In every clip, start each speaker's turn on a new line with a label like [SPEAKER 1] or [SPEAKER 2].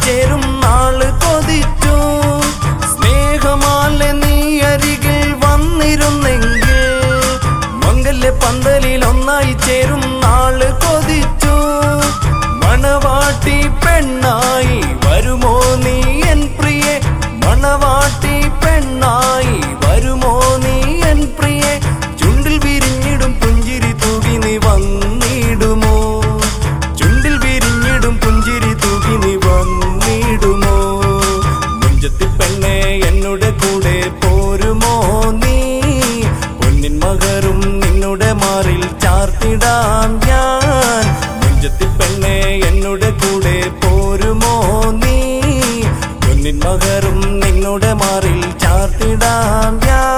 [SPEAKER 1] ചേരും നാള് കൊതിച്ചു സ്നേഹമാലെ നീ അരികിൽ വന്നിരുന്നെങ്കിൽ മംഗല്യ പന്തലിൽ ഒന്നായി ചേരും നാള് കൊതിച്ചു മണവാട്ടി പെണ്ണായി വരുമോ നീ എൻ പ്രിയെ മണവാട്ടി പെണ്ണായി വരുമോ നീ എൻ പ്രിയെ ചുണ്ടിൽ വിരിഞ്ഞിടും പുഞ്ചിരി തൂകി നീ വന്നിടുമോ ചുണ്ടിൽ വിരിഞ്ഞിടും പുഞ്ചിരി തൂകി നീ വന്നിടുമോ മുഞ്ചത്തി പെണ്ണെ എന്നോട് കൂടെ പോരുമോ നീ പൊന്നിൻ മകരും നിന്നുടെ മാറിൽ ചാർത്തിടാം ഞാൻ മുഞ്ചത്തി പെണ്ണെ എന്നോട് കൂടെ പോരുമോ നീ പൊന്നിൻ മകരും നിന്നുടെ മാറിൽ ചാർത്തിടാം ഞാൻ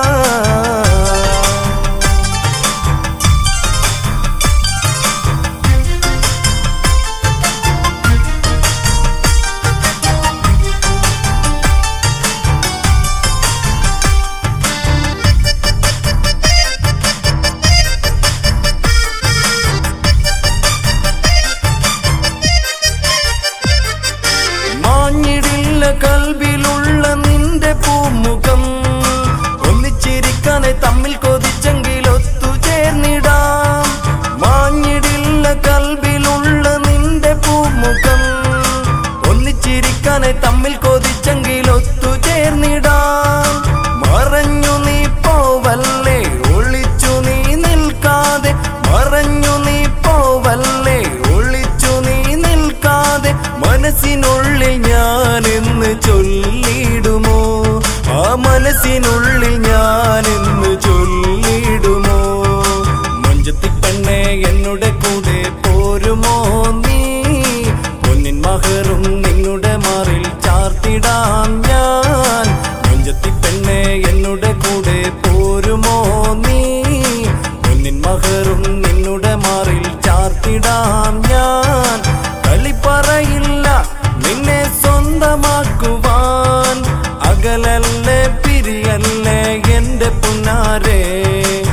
[SPEAKER 1] മാഞ്ഞിടില്ല കൽബിലുള്ള നിന്റെ പൂമുഖം ഒന്നിച്ചിരിക്കാനെ തമ്മിൽ കൊതിച്ചെങ്കിൽ ഒത്തുചേർന്നിടാം മാഞ്ഞിടില്ല കൽബിലുള്ള നിന്റെ പൂമുഖം ഒന്നിച്ചിരിക്കാനെ തമ്മിൽ കൊതിച്ചെങ്കിൽ ഒത്തുചേർന്നിടാം മറഞ്ഞു നീ പോവല്ലേ ഒളിച്ചു നീ നിൽക്കാതെ മറഞ്ഞു നീ പോവല്ലേ ഒളിച്ചു നീ നിൽക്കാതെ മനസ്സിനുള്ളിൽ ഞാൻ എന്ന് ചൊല്ലിടുമോ ആ മനസ്സിനുള്ളിൽ ഞാൻ എന്ന് ചൊല്ലിടുമോ മഞ്ചത്തി പെണ്ണെ എന്നോട് കൂടെ പോരുമോ നീ പൊന്നിൻ മഹറും നിന്നുടെ മാറിൽ ചാർത്തിടാം ഞാൻ മഞ്ചത്തി പെണ്ണെ എന്നോട് കൂടെ പോരുമോ നീ പൊന്നിൻ മഹറും നിന്നുടെ മാറിൽ ചാർത്തിടാം ഞാൻ കളി പറയില്ല നിന്നെ സ്വന്തമാക്കുവാൻ അകലല്ലേ പിരിയല്ലേ എന്റെ പുന്നാരെ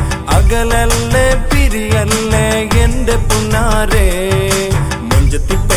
[SPEAKER 1] അകലല്ലേ പിരിയല്ലേ എന്റെ പുന്നാരെ മുഞ്ചത്തി